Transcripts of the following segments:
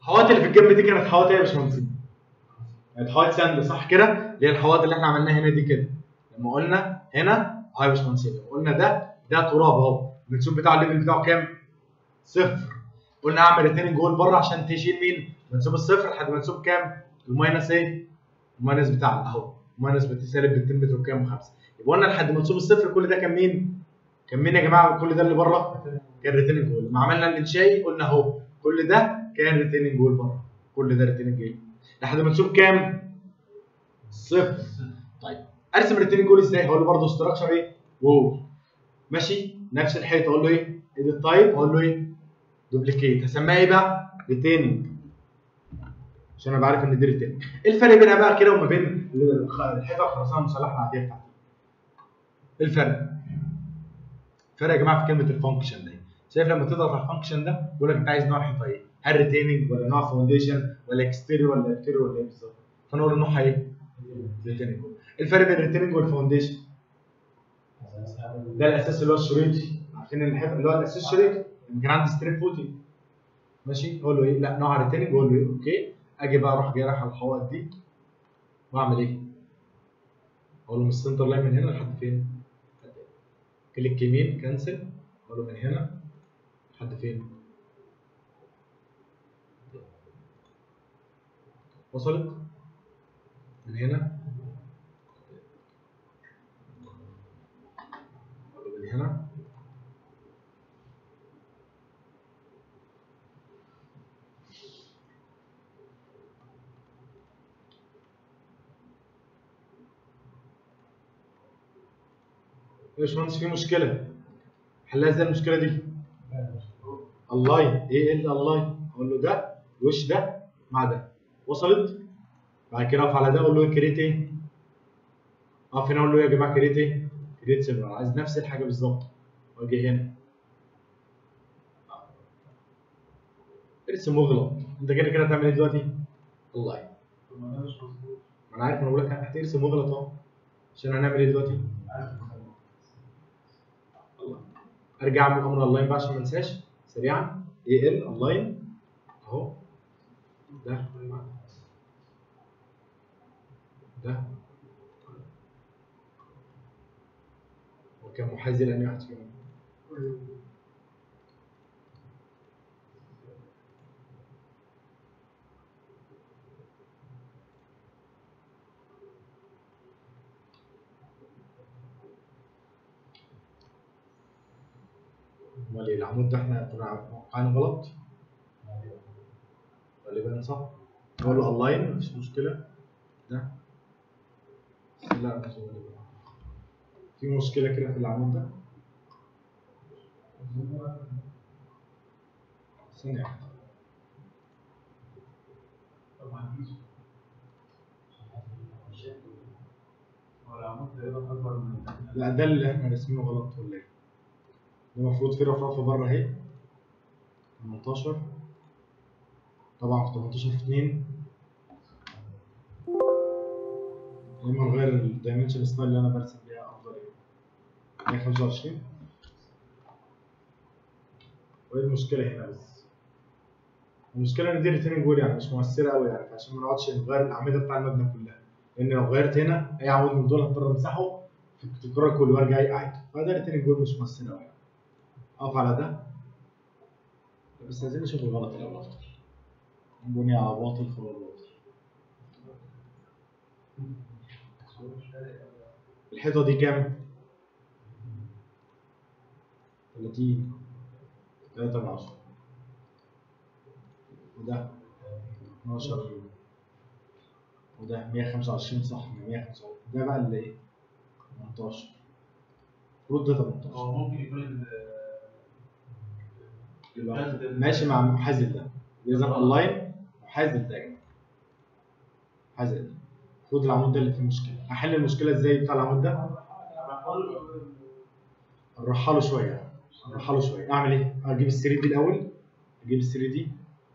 الحوائط اللي في الجنب دي كانت حوائط ايه يا باشمهندسين؟ كانت حوائط ساند صح كده؟ اللي هي الحوائط اللي احنا عملناها هنا دي كده لما قلنا هنا اه يا باشمهندسين لما قلنا ده ده تراب اهو المنسوب بتاعه الليفل بتاعه كام؟ صفر قلنا اعمل ريتيننج جول بره عشان تشيل مين؟ منسوب الصفر لحد منسوب كام؟ الماينس ايه؟ الماينس بتاعنا اهو الماينس بتسالب بالتين متر وكام وخمسه يبقى قلنا لحد منسوب الصفر كل ده كان مين؟ كان مين يا جماعه كل ده اللي بره؟ كان ريتيننج جول لما عملنا الانشاي قلنا اهو كل ده كان ريتيننج جول بره كل ده ريتيننج جول لحد منسوب كام؟ صفر طيب ارسم ريتيننج جول ازاي؟ هقول له برضه استراكشر ايه؟ وول ماشي نفس الحيطه اقول له ايه؟ ايديت تايب اقول له ايه؟ دوبليكيت هسميها ايه بقى؟ ريتيننج عشان انا بعرف ان دي ريتيننج ايه الفرق بينها بقى كده وما بين الخ- الحيطه الخرسانه المسلحه العاديه بتاعتي؟ ايه الفرق؟ الفرق يا جماعه في كلمه الفانكشن دي شايف لما تضغط على الفانكشن ده بيقول لك انت عايز نوع حيطه ايه؟ هل ريتيننج ولا نوع فاونديشن ولا اكستيريور ولا انتيريور ولا ايه بالظبط؟ فنقول له نوعها ايه؟ ريتيننج ايه الفرق بين الريتيننج والفاونديشن؟ ده الاساس اللي هو الشريطي عارفين ان الحيطه اللي هو الاساس الشريطي لما كان عندي ستريب فوتنج ماشي اقول له ايه؟ لا نوع ريتيننج اقول له ايه؟ اوكي اجي بقى اروح جاي رايح على الحوائط دي واعمل ايه؟ اقول له من السنتر لاين من هنا لحد فين؟ كليك يمين كنسل اقول له من هنا لحد فين؟ وصلت؟ من هنا اقول له من هنا يا باشمهندس في مشكلة حلها ازاي المشكلة دي؟ اللاين ايه ال اللاين؟ اقول له ده الوش ده مع ده وصلت؟ بعد كده اقف على ده اقول له كريت ايه؟ اقف هنا اقول له يا جماعة كريت ايه؟ كريت سيلفر عايز نفس الحاجة بالظبط واجي هنا ارسم واغلط انت كده كده هتعمل ايه دلوقتي؟ اللاين ما انا عارف انا بقول لك هترسم واغلط اهو عشان هنعمل ايه دلوقتي؟ الله ارجع اعمل امر اللاين بقى عشان ما انساش سريعا اي ال اللاين اهو ده ده وكان محاذي لاني واحد فيهم امال ايه العمود ده احنا كنا موقعينه غلط غالبا صح نقول له الاين مفيش مشكله ده بس لا مش غالبا في مشكله كده في العمود ده ثانية واحدة. لا ده اللي احنا راسمينه غلط ولا ايه؟ ده المفروض في رفرفه بره اهي 18 طبعا في 18 في 2 يا اما نغير الدايمنشن ستايل اللي انا برسم بيها افضل ايه 125 وايه المشكله هنا بس المشكله ان دي ريتيننج وول يعني مش مؤثره قوي يعني عشان ما نقعدش نغير الاعمده بتاع المبنى كلها لان لو غيرت هنا اي عمود من دول هضطر امسحه في التكرار كله وارجع اعيده فده ريتيننج وول مش مؤثره قوي اقف على ده بس عايزين نشوف الغلط الاول اكتر بني على باطل فهو باطل الحيطه دي كام 30 3 من 10 وده 12 وده 125 صح 125 ده بقى اللي ايه 18 المفروض ده 18 هو ممكن يكون ال- يبقى ماشي مع محاذل ده اذا اونلاين محاذل ده يا جماعه محاذل ده المفروض العمود ده اللي فيه مشكله احل المشكله ازاي بتاع العمود ده نرحله شويه نرحله شويه اعمل ايه اجيب ال 3 دي الاول اجيب ال 3 دي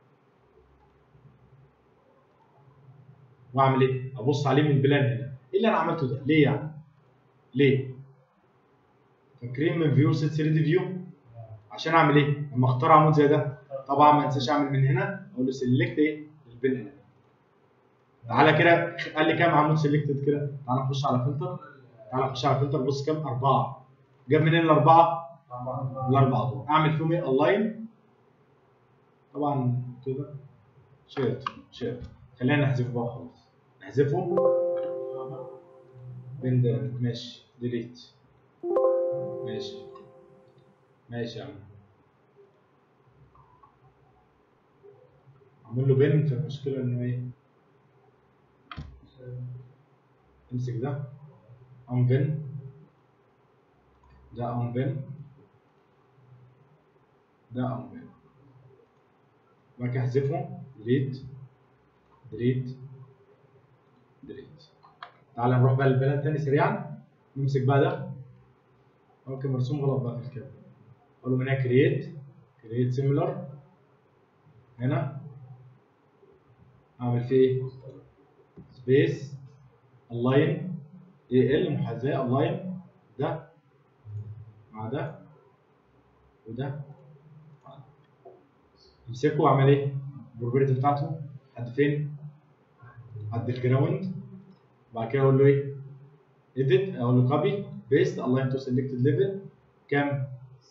واعمل ايه ابص عليه من البلان هنا ايه اللي انا عملته ده ليه يعني ليه فاكرين من فيو 3 دي فيو عشان اعمل ايه لما اختار عمود زي ده طبعا ما انساش اعمل من هنا اقول له سيلكت ايه البن هنا تعالى كده قال لي كام عمود سيلكتد كده تعالى نخش على فلتر تعالى نخش على فلتر بص كام اربعه جاب منين الاربعه الاربعه دول اعمل فيهم ايه الاين طبعا كده شيرت شيرت خلينا نحذفه بقى خلاص نحذفه بين ده ماشي ديليت ماشي ماشي يا عم عامل له بين فالمشكلة انه ايه امسك ده ام بين ده ام بين ده ام بين بعد كده احذفه ديليت ديليت ديليت تعال نروح بقى للبلد تاني سريعا نمسك بقى ده ممكن مرسوم غلط بقى في الكتاب اقول له من هنا كرييت كرييت سيميلر هنا اعمل فيه ايه سبيس الاين اي ال محاذاه الاين ده مع ده وده مع ده. امسكه واعمل ايه البروبرتي بتاعته لحد فين لحد الجراوند بعد كده اقول له ايه edit اقول له copy paste align to selected level كام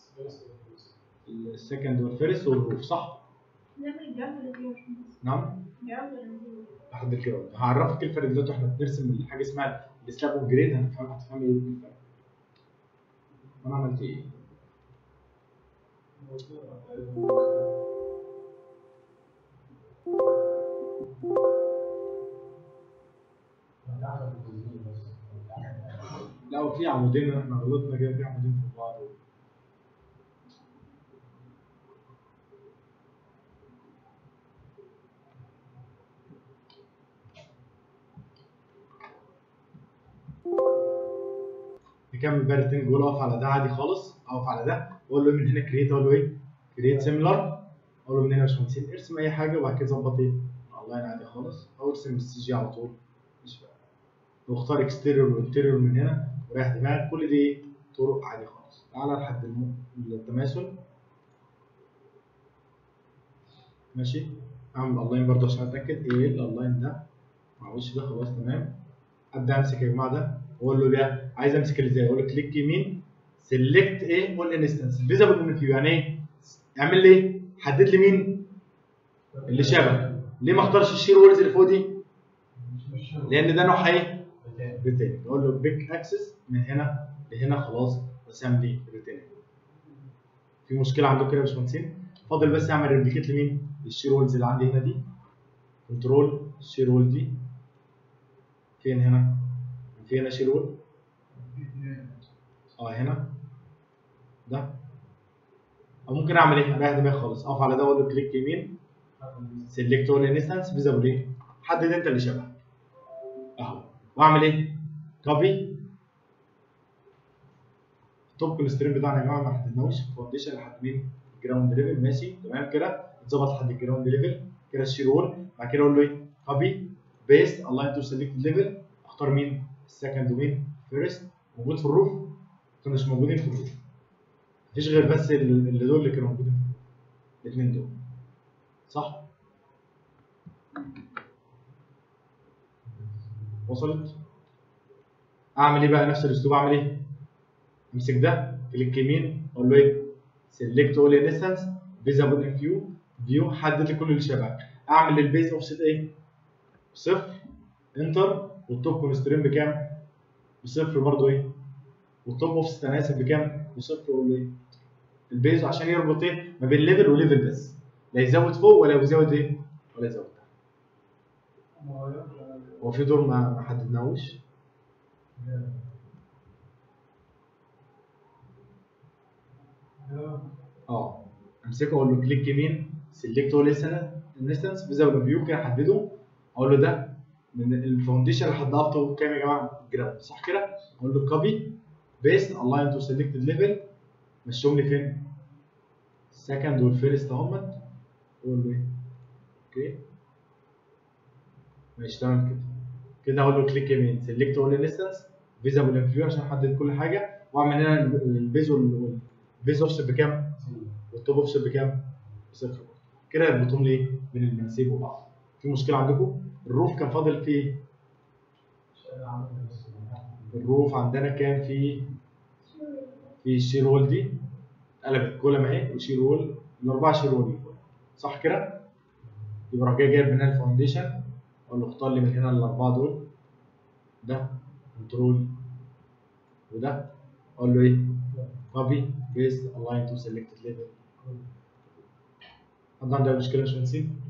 السكند والفيرست والروف صح نعمل الجنب اللي فيه عشان بس. نعم الجنب اللي فيه. لحد الجراوند هعرفك الفرق دلوقتي واحنا بنرسم حاجه اسمها السلاب اوف جريد هنفهم هتفهم ايه الفرق انا عملت ايه لا وفي عمودين احنا غلطنا كده في عمودين في بعض نكمل بقى الاثنين دول اقف على ده عادي خالص اقف على ده واقول له من هنا كريت اقول له ايه كريت سيميلر اقول له من هنا يا باشمهندسين ارسم اي حاجه وبعد كده ظبط ايه الله عادي خالص او ارسم السي جي على طول مش فارق واختار اكستيريور وانتيريور من هنا وريح دماغك كل دي طرق عادي خالص تعالى لحد الم- التماثل ماشي اعمل الاين برضه عشان اتاكد ايه الالاين ده مع وش ده خلاص تمام ابدا امسك يا جماعه ده واقول له ده عايز امسك ازاي اقول له كليك يمين سيلكت ايه اول انستنس فيزبل من فيو يعني ايه اعمل لي ايه حدد لي مين اللي شبه ليه ما اختارش الشير وولز اللي فوق دي لان ده نوعها ايه ريتين اقول له بيك اكسس من هنا لهنا خلاص رسم لي ريتين في مشكله عندكم كده يا باشمهندسين فاضل بس اعمل ريبليكيت لمين للشير وولز اللي عندي هنا دي كنترول الشير وول دي فين هنا في هنا شير وول اه هنا ده او ممكن اعمل ايه اريح دماغي خالص اقف على ده واقول له كليك يمين سيلكت اول انستنس فيزابل ايه حدد انت اللي شبهك اهو واعمل ايه كوبي التوب كونسترين بتاعنا يا جماعه ما حددناهوش فاونديشن لحد مين الجراوند ليفل ماشي تمام كده اتظبط لحد الجراوند ليفل كده الشير وول بعد كده اقول له ايه كوبي بيست الاين تو سيلكت ليفل اختار مين السكند ومين فيرست موجود في الروف كانوش موجودين في الروف مفيش غير بس ال- اللي دول اللي كانوا موجودين في الروف الاثنين دول صح وصلت اعمل ايه بقى نفس الاسلوب اعمل ايه امسك ده كليك يمين اقول له ايه سيلكت اول انستنس فيزابل ان فيو فيو حدد لي كل اللي شبهك اعمل البيز اوفست ايه صفر انتر والتوب كونسترين بكام بصفر برضو ايه والتوب اوفست انا اسف بكام بصفر ولا ايه البيز عشان يربط ايه ما بين ليفل وليفل بس لا يزود فوق ولا يزود ايه ولا يزود تحت هو في دور ما ما حددناهوش اه امسكه اقول له كليك يمين سيلكت اول انستنس فيزابل فيو كده احدده اقول له ده من الفاونديشن لحد افته كام يا جماعه جراوند صح كده اقول له كوبي بيست الاين تو سيلكتد ليفل مشيهم لي فين السكند والفيرست اهمت اقول له ايه اوكي ماشي تمام كده كده اقول له كليك يمين سيلكت اول انستنس فيزابل ان فيو عشان احدد كل حاجه واعمل هنا البيز والبيز اوفست بكام والتوب اوفست بكام؟ بصفر برضه كده يربطهم لي ايه بين المناسيب وبعض في مشكله عندكم الروف كان فاضل فيه ايه الروف عندنا كان في في الشير وول دي قلبت كولم اهي وشير وول الاربعه شير وول دي. صح كده يبقى راح جاي جايب من هنا الفاونديشن اقول له اختار لي من هنا الاربعه دول ده كنترول وده اقول له ايه كوبي بيست الاين تو سيلكتد ليفل حد عنده أي مشكله يا باشمهندسين